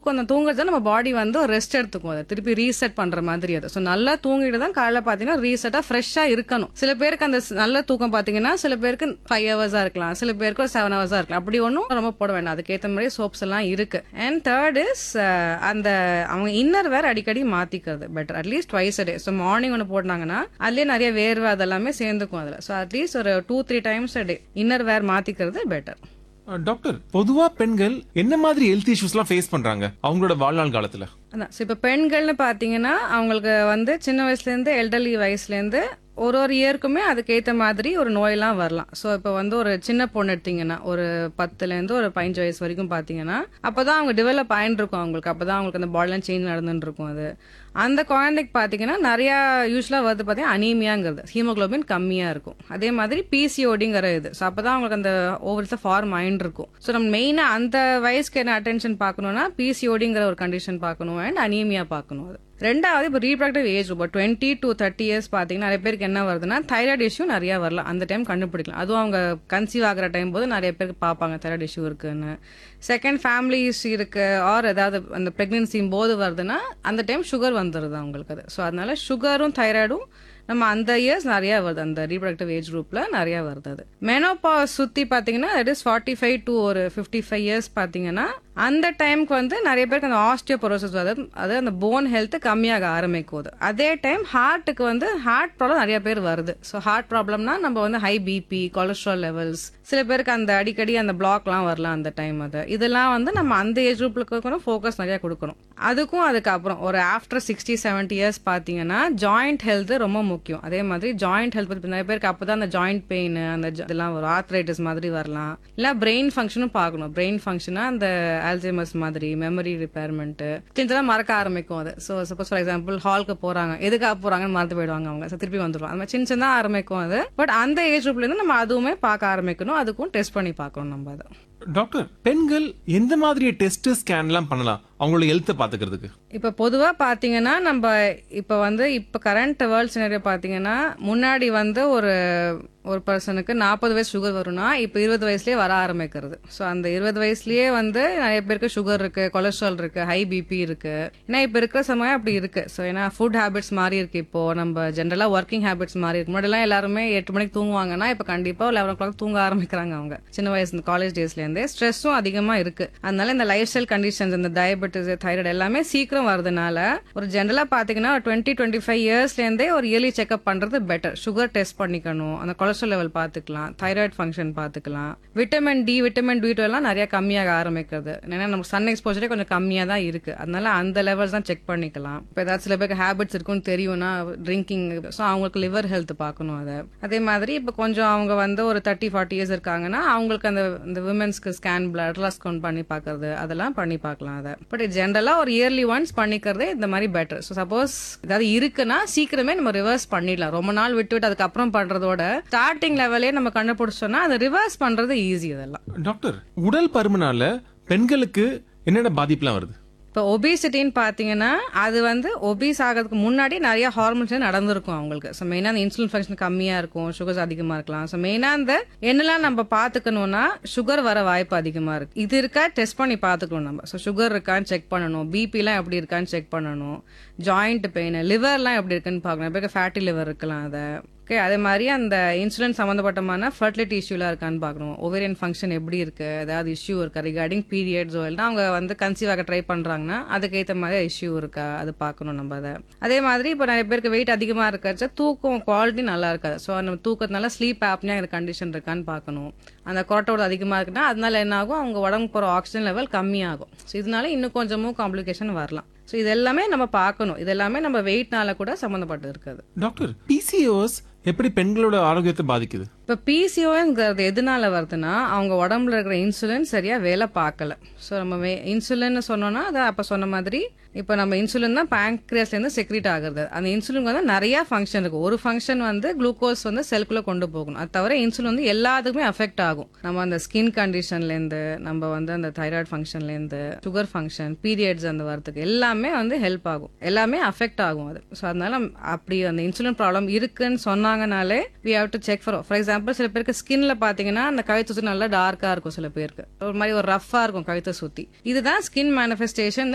தூக்கம் அந்த தூங்குறது தான் நம்ம பாடி வந்து ஒரு ரெஸ்ட் எடுத்துக்கும் அதை திருப்பி ரீசெட் பண்ற மாதிரி அது ஸோ நல்லா தூங்கிட்டு தான் காலைல பாத்தீங்கன்னா ரீசெட்டா ஃப்ரெஷ்ஷா இருக்கணும் சில பேருக்கு அந்த ஸ்- நல்ல தூக்கம் பாத்தீங்கன்னா சில பேருக்கு ஃபைவ் ஹவர்ஸா இருக்கலாம் சில பேருக்கு ஒரு செவன் ஹவர்ஸா இருக்கலாம் அப்படி ஒன்றும் ரொம்ப போட வேண்டாம் அதுக்கேற்ற மாதிரி சோப்ஸ் எல்லாம் இருக்கு அண்ட் தேர்ட் இஸ் அந்த அவங்க இன்னர் வேர் அடிக்கடி மாத்திக்கிறது better at least twice day so morning ஒன்று போட்டாங்கன்னா அதுலயே நிறைய வேர்வை அதெல்லாமே சேர்ந்துக்கும் அதுல ஸோ அட்லீஸ்ட் ஒரு two three times day inner wear மாத்திக்கிறது பெட்டர் அஹ், டாக்டர் பொதுவா பெண்கள் என்ன மாதிரி ஹெல்த் இஷ்யூஸ்லாம் ஃபேஸ் பண்றாங்க அவங்களோட வாழ்நாள் காலத்துல அதான் ஸோ இப்போ பெண்கள்னு பார்த்தீங்கன்னா அவங்களுக்கு வந்து சின்ன வயசுலேருந்து எல்டர்லி வயசுலேருந்து ஒரு ஒரு இயருக்குமே அதுக்கேற்ற மாதிரி ஒரு நோயெல்லாம் வரலாம் ஸோ இப்போ வந்து ஒரு சின்ன பொண்ணு எடுத்தீங்கன்னா ஒரு பத்துலேருந்து ஒரு பதினஞ்சு வயசு வரைக்கும் பார்த்தீங்கன்னா அப்போ தான் அவங்க டெவலப் ஆயின்னு இருக்கும் அவங்களுக்கு அப்போ தான் அவங்களுக்கு அந்த பாடிலாம் சேஞ்ச் நடந்துட்டு இருக்கும் அது அந்த குழந்தைக்கு பார்த்தீங்கன்னா நிறையா யூஸ்வலாக வருது பார்த்தீங்கன்னா அனீமியாங்கிறது ஹீமோகுளோபின் கம்மியாக இருக்கும் அதே மாதிரி பிசிஓடிங்கிற இது ஸோ அப்போ தான் அவங்களுக்கு அந்த ஓவர்ஸாக ஃபார்ம் ஆயின்னு இருக்கும் ஸோ நம்ம மெயினாக அந்த வயசுக்கு என்ன அட்டென்ஷன் பார்க்கணும்னா பிசிஓடிங்கிற ஒரு கண்டிஷன் பார்க்கணும் அண்ட் அனீமியா பார்க்கணும் அது ரெண்டாவது இப்போ ரீப்ராக்டிவ் ஏஜ் இப்போ டுவெண்ட்டி டு தேர்ட்டி இயர்ஸ் பார்த்தீங்கன்னா நிறைய பேருக்கு என்ன வருதுன்னா தைராய்டு இஷ்யூ நிறைய வரலாம் அந்த டைம் கண்டுபிடிக்கலாம் அதுவும் அவங்க கன்சீவ் ஆகிற டைம் போது நிறைய பேருக்கு பார்ப்பாங்க தைராய்டு இஷ்யூ இருக்குன்னு செகண்ட் ஃபேமிலி இஷ்யூ இருக்கு ஆர் ஏதாவது அந்த ப்ரெக்னென்சி போது வருதுன்னா அந்த டைம் சுகர் வந்துடுது அவங்களுக்கு அது ஸோ அதனால சுகரும் தைராய்டும் நம்ம அந்த இயர்ஸ் நிறைய வருது அந்த ரீப்ரடக்டிவ் ஏஜ் குரூப்ல நிறைய வருது அது மெனோபா சுத்தி பாத்தீங்கன்னா that is forty five to ஒரு ஃபிஃப்டி ஃபைவ் இயர்ஸ் பாத்தீங்கன்னா அந்த டைம்க்கு வந்து நிறைய பேருக்கு அந்த ஆஸ்டியோபொரோசிஸ் வருது அது அந்த போன் ஹெல்த் கம்மியாக ஆரம்பிக்கும் அது. அதே டைம் ஹார்ட்டுக்கு வந்து ஹார்ட் ப்ராப்ளம் நிறைய பேர் வருது ஸோ ஹார்ட் ப்ராப்ளம்னா நம்ம வந்து ஹை பிபி கொலஸ்ட்ரால் லெவல்ஸ் சில பேருக்கு அந்த அடிக்கடி அந்த பிளாக்லாம் வரலாம் அந்த டைம் அது இதெல்லாம் வந்து நம்ம அந்த ஏஜ் குரூப்ல ஃபோக்கஸ் நிறைய கொடுக்கணும் அதுக்கும் அதுக்கப்புறம் ஒரு ஆஃப்டர் சிக்ஸ்டி செவன்டி இயர்ஸ் பார்த்தீங்கன்னா ஜாயிண்ட் ஹெல்த் ரொம்ப முக்கியம் அதே மாதிரி ஜாயிண்ட் ஹெல்த் பத்தி நிறைய பேருக்கு அப்பதான் அந்த ஜாயிண்ட் பெயின் அந்த ஜ- இதெல்லாம் வரும் ஆர்த்ரைட்டிஸ் மாதிரி வரலாம் இல்ல பிரெயின் ஃபங்க்ஷனும் பார்க்கணும் பிரெயின் ஃபங்க்ஷனா அந்த ஆல்சைமர்ஸ் மாதிரி மெமரி ரிப்பேர்மெண்ட் சின்னதெல்லாம் மறக்க ஆரம்பிக்கும் அது ஸோ சப்போஸ் ஃபார் எக்ஸாம்பிள் ஹாலுக்கு போறாங்க எதுக்காக போறாங்கன்னு மறந்து போயிடுவாங்க அவங்க So, திருப்பி வந்துருவாங்க அந்த மாதிரி சின்ன சின்ன ஆரம்பிக்கும் அது பட் அந்த ஏஜ் குரூப்ல இருந்து நம்ம அதுவுமே பார்க்க ஆரம்பிக்கணும் அதுக்கும் டெஸ்ட் பண்ணி பார்க்கணும் நம்ம அதை டாக்டர் பெண்கள் எந்த மாதிரி டெஸ்ட் ஸ்கேன்லாம் பண்ணலாம் அவங்களோட ஹெல்த்தை பாத்துக்கிறதுக்கு இப்போ பொதுவாக பார்த்தீங்கன்னா நம்ம இப்போ வந்து இப்போ கரண்ட் வேர்ல்ட் சினரியோ பார்த்தீங்கன்னா முன்னாடி வந்து ஒரு ஒரு பர்சனுக்கு நாற்பது வயசு சுகர் வரும்னா இப்போ இருபது வயசுலயே வர ஆரம்பிக்கிறது ஸோ அந்த இருபது வயசுலயே வந்து நிறைய பேருக்கு சுகர் இருக்கு கொலஸ்ட்ரால் இருக்கு ஹை பிபி இருக்கு ஏன்னா இப்போ இருக்கிற சமயம் அப்படி இருக்கு ஸோ ஏன்னா ஃபுட் ஹேபிட்ஸ் மாறி இருக்கு இப்போ நம்ம ஜென்ரலாக ஒர்க்கிங் ஹேபிட்ஸ் மாறி இருக்கு முன்னாடிலாம் எல்லாருமே எட்டு மணிக்கு தூங்குவாங்கன்னா இப்போ கண்டிப்பாக லெவன் ஓ கிளாக் தூங்க ஆரம்பிக்கிறாங்க அவங்க சின்ன வயசு காலேஜ் டேஸ்லேருந்தே ஸ்ட்ரெஸ்ஸும் அதிகமாக இருக்கு அதனால இந்த லைஃப் ஸ்டைல் கண்டிஷன்ஸ் இந்த டயபெட்டிஸ் தைராய்டு எல்லாமே சீக்கிரம் வரதுனால ஒரு ஜென்ரலாக பார்த்தீங்கன்னா டுவெண்ட்டி டுவெண்ட்டி ஃபைவ் இயர்ஸ்லேருந்தே ஒரு இயர்லி செக்அப் பண்ணுறது பெட்டர் சுகர் டெஸ்ட் பண்ணிக்கணும் அந்த கொலஸ்ட்ரால் லெவல் பார்த்துக்கலாம் தைராய்டு ஃபங்க்ஷன் பார்த்துக்கலாம் விட்டமின் டி விட்டமின் பி எல்லாம் நிறைய கம்மியாக ஆரம்பிக்கிறது ஏன்னா நமக்கு சன் எக்ஸ்போஜரே கொஞ்சம் கம்மியாக தான் இருக்கு அதனால அந்த லெவல்ஸ் தான் செக் பண்ணிக்கலாம் இப்போ ஏதாவது சில பேருக்கு ஹேபிட்ஸ் இருக்குன்னு தெரியும்னா ட்ரிங்கிங் ஸோ அவங்களுக்கு லிவர் ஹெல்த் பார்க்கணும் அதை அதே மாதிரி இப்போ கொஞ்சம் அவங்க வந்து ஒரு தேர்ட்டி ஃபார்ட்டி இயர்ஸ் இருக்காங்கன்னா அவங்களுக்கு அந்த இந்த விமன்ஸ்க்கு ஸ்கேன் பிளட் கவுண்ட் பண்ணி பார்க்கறது அதெல்லாம் பண்ணி பார்க்கலாம் அதை பட் ஜென்ரலாக ஒரு இயர்லி ஒன்ஸ் பண்ணிக்கிறதே இந்த மாதிரி பெட்டர் ஸோ சப்போஸ் ஏதாவது இருக்குன்னா சீக்கிரமே நம்ம ரிவர்ஸ் பண்ணிடலாம் ரொம்ப நாள் விட்டு விட்டு அதுக்கப்புறம் பண்றதோட ஸ்டார்டிங் லெவலே நம்ம கண்டுபிடிச்சோம்னா அதை ரிவர்ஸ் பண்றது ஈஸி அதெல்லாம் டாக்டர் உடல் பருமனால பெண்களுக்கு என்னென்ன பாதிப்புலாம் வருது இப்போ ஒபிசிட்டின்னு பார்த்தீங்கன்னா அது வந்து ஒபீஸ் ஆகிறதுக்கு முன்னாடி நிறைய ஹார்மோன்ஸ் நடந்திருக்கும் அவங்களுக்கு ஸோ மெயினாக அந்த இன்சுலின் ஃபங்க்ஷன் கம்மியாக இருக்கும் சுகர்ஸ் அதிகமாக இருக்கலாம் ஸோ மெயினாக அந்த என்னெல்லாம் நம்ம பார்த்துக்கணும்னா சுகர் வர வாய்ப்பு அதிகமாக இருக்கு இது இருக்கா டெஸ்ட் பண்ணி பார்த்துக்கணும் நம்ம ஸோ சுகர் இருக்கான்னு செக் பண்ணணும் பிபிலாம் எப்படி இருக்கான்னு செக் பண்ணணும் ஜாயிண்ட் பெயின் லிவர்லாம் எப்படி இருக்குன்னு பார்க்கணும் இப்போ ஃபேட்டி லிவர் இருக்கலாம் அதை ஓகே அதே மாதிரி அந்த இன்சுலின் சம்மந்தப்பட்டமான ஃபர்டிலிட்டி இஷ்யூலாம் இருக்கான்னு பார்க்கணும் ஓவேரியன் ஃபங்க்ஷன் எப்படி இருக்கு ஏதாவது இஷ்யூ இருக்கா ரிகார்டிங் பீரியட்ஸோ இல்லைனா அவங்க வந்து கன்சீவ் ஆக ட்ரை பண்றாங்கன்னா அதுக்கேற்ற மாதிரி இஷ்யூ இருக்கா அது பார்க்கணும் நம்ம அதை அதே மாதிரி இப்போ நிறைய பேருக்கு வெயிட் அதிகமாக இருக்கச்ச தூக்கம் குவாலிட்டி நல்லா இருக்காது ஸோ நம்ம தூக்கத்தினால ஸ்லீப் ஆப்னியா இந்த கண்டிஷன் இருக்கான்னு பார்க்கணும் அந்த கொரட்டோட அதிகமாக இருக்குன்னா அதனால என்ன ஆகும் அவங்க உடம்புக்கு போகிற ஆக்சிஜன் லெவல் கம்மியாகும் ஸோ இதனால இன்னும் கொஞ்சமும் காம்ப்ளிகேஷன் வரலாம் ஸோ இது எல்லாமே நம்ம பார்க்கணும் இது எல்லாமே நம்ம வெயிட்னால கூட சம்மந்தப்பட்டு இருக்குது டாக்டர் பிசிஓஎஸ் எப்படி பெண்களோட ஆரோக்கியத்தை பாதிக்குது இப்போ பிசிஓங்கிறது எதனால வருதுன்னா அவங்க உடம்புல இருக்கிற இன்சுலின் சரியா வேலை பார்க்கல ஸோ நம்ம இன்சுலின் சொன்னோம்னா அதை அப்போ சொன்ன மாதிரி இப்போ நம்ம இன்சுலின் தான் பேங்க்ரியாஸ்லேருந்து செக்ரீட் ஆகுறது அந்த இன்சுலின் வந்து நிறைய ஃபங்க்ஷன் இருக்கு ஒரு ஃபங்க்ஷன் வந்து குளுக்கோஸ் வந்து செல்குள்ள கொண்டு போகணும் அது தவிர இன்சுலின் வந்து எல்லாத்துக்குமே அஃபெக்ட் ஆகும் நம்ம அந்த ஸ்கின் கண்டிஷன்லேருந்து நம்ம வந்து அந்த தைராய்டு ஃபங்க்ஷன்லேருந்து சுகர் ஃபங்க்ஷன் பீரியட்ஸ் அந்த வரதுக்கு எல்லாமே வந்து ஹெல்ப் ஆகும் எல்லாமே அஃபெக்ட் ஆகும் அது ஸோ அதனால அப்படி அந்த இன்சுலின் ப்ராப்ளம் இருக்குன்னு சொன்னாங்கனாலே we have to check for for example சில பேருக்கு ஸ்கின்ல பாத்தீங்கன்னா அந்த கழுத்து சுத்தி நல்லா டார்க்கா இருக்கும் சில பேருக்கு ஒரு மாதிரி ஒரு ரஃபா இருக்கும் கழுத்தை சுத்தி இதுதான் ஸ்கின் மேனிஃபெஸ்டேஷன்